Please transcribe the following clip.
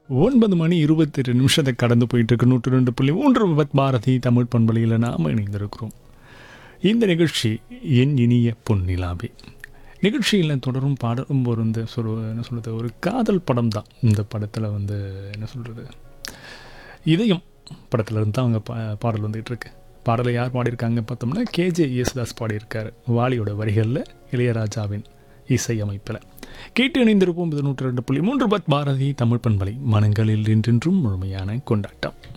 ஒன்பது மணி இருபத்தெட்டு நிமிஷத்தை கடந்து போயிட்டு இருக்கு நூற்று ரெண்டு புள்ளி மூன்று பத் பாரதி தமிழ் பண்பலையில் நாம் இணைந்திருக்கிறோம் இந்த நிகழ்ச்சி என் இனிய பொன்னிலாவே நிகழ்ச்சியில் தொடரும் பாடலும் ஒரு இந்த சொல் என்ன சொல்கிறது ஒரு காதல் படம் தான் இந்த படத்தில் வந்து என்ன சொல்கிறது இதயம் படத்துல இருந்து தான் அவங்க பா பாடல் வந்துகிட்டு இருக்கு பாடலை யார் பாடியிருக்காங்க பார்த்தோம்னா கேஜே யேசுதாஸ் பாடியிருக்காரு வாலியோட வரிகளில் இளையராஜாவின் இசையமைப்பில் கேட்டு இணைந்திருப்போம் இது நூற்றி ரெண்டு புள்ளி மூன்று பத் பாரதி தமிழ் பண்பலை மனங்களில் இன்றென்றும் முழுமையான கொண்டாட்டம்